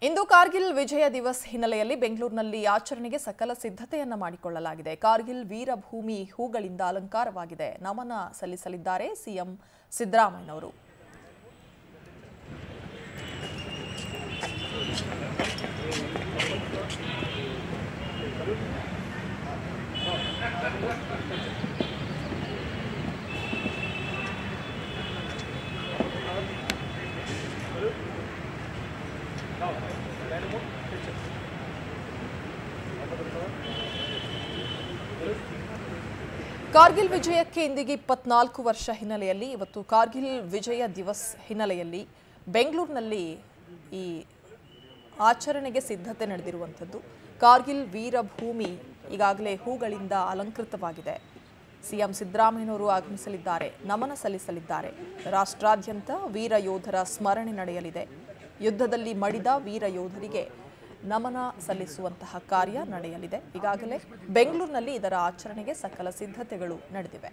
ಇಂದು ಕಾರ್ಗಿಲ್ ವಿಜಯ ದಿವಸ್ ಹಿನ್ನೆಲೆಯಲ್ಲಿ ಬೆಂಗಳೂರಿನಲ್ಲಿ ಆಚರಣೆಗೆ ಸಕಲ ಸಿದ್ಧತೆಯನ್ನ ಮಾಡಿಕೊಳ್ಳಲಾಗಿದೆ ಕಾರ್ಗಿಲ್ ವೀರಭೂಮಿ ಹೂಗಳಿಂದ ಅಲಂಕಾರವಾಗಿದೆ ನಮನ ಸಲ್ಲಿಸಲಿದ್ದಾರೆ ಸಿಎಂ ಸಿದ್ದರಾಮಯ್ಯನವರು ಕಾರ್ಗಿಲ್ ವಿಜಯಕ್ಕೆ ಇಂದಿಗೆ ಇಪ್ಪತ್ನಾಲ್ಕು ವರ್ಷ ಹಿನ್ನೆಲೆಯಲ್ಲಿ ಇವತ್ತು ಕಾರ್ಗಿಲ್ ವಿಜಯ ದಿವಸ್ ಹಿನ್ನೆಲೆಯಲ್ಲಿ ಬೆಂಗಳೂರಿನಲ್ಲಿ ಈ ಆಚರಣೆಗೆ ಸಿದ್ಧತೆ ನಡೆದಿರುವಂಥದ್ದು ಕಾರ್ಗಿಲ್ ವೀರಭೂಮಿ ಈಗಾಗಲೇ ಹೂಗಳಿಂದ ಅಲಂಕೃತವಾಗಿದೆ ಸಿಎಂ ಸಿದ್ದರಾಮಯ್ಯನವರು ಆಗಮಿಸಲಿದ್ದಾರೆ ನಮನ ಸಲ್ಲಿಸಲಿದ್ದಾರೆ ರಾಷ್ಟ್ರಾದ್ಯಂತ ವೀರ ಯೋಧರ ಸ್ಮರಣೆ ನಡೆಯಲಿದೆ ಯುದ್ಧದಲ್ಲಿ ಮಡಿದ ವೀರ ಯೋಧರಿಗೆ ನಮನ ಸಲ್ಲಿಸುವಂತಹ ಕಾರ್ಯ ನಡೆಯಲಿದೆ ಈಗಾಗಲೇ ಬೆಂಗಳೂರಿನಲ್ಲಿ ಇದರ ಆಚರಣೆಗೆ ಸಕಲ ಸಿದ್ಧತೆಗಳು ನಡೆದಿವೆ